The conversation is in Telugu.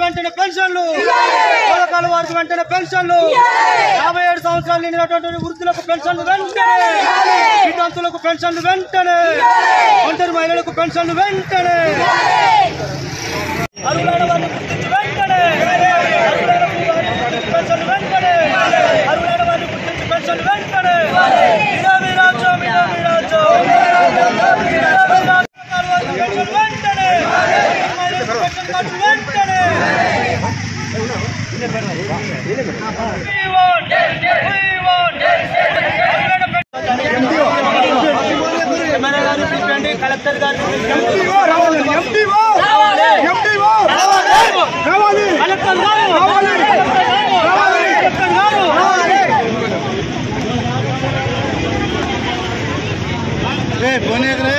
వెంటనే పెన్షన్లు పథకాల వారికి వెంటనే పెన్షన్లు యాభై ఏడు సంవత్సరాలు నిండినటువంటి వృద్ధులకు పెన్షన్లు వెంటనే వితంతులకు పెన్షన్లు వెంటనే ఒంటరి మహిళలకు పెన్షన్లు వెంటనే అర్హులైన వారిని గుర్తించి వెంటనే అర్హులైన వారిని పెన్షన్లు వెంటనే అర్హులైన వారిని గుర్తించి పెన్షన్లు వెంటనే ఇదే మీ రాజ్యం ఇదే మీ రాజ్యం ఇదే మీ రాజ్యం. పెన్షన్లు వెంటనే మహిళలకు పెన్షన్ కార్డు వెంటనే We want, we want. అర్హులైన పెన్షన్- ఎమ్మెల్యే గారు పిలిపండి కలెక్టర్ గారు పిలిపండి. రావాలి. కలెక్టర్ గారు కలెక్టర్ గారు రే పోనీ రే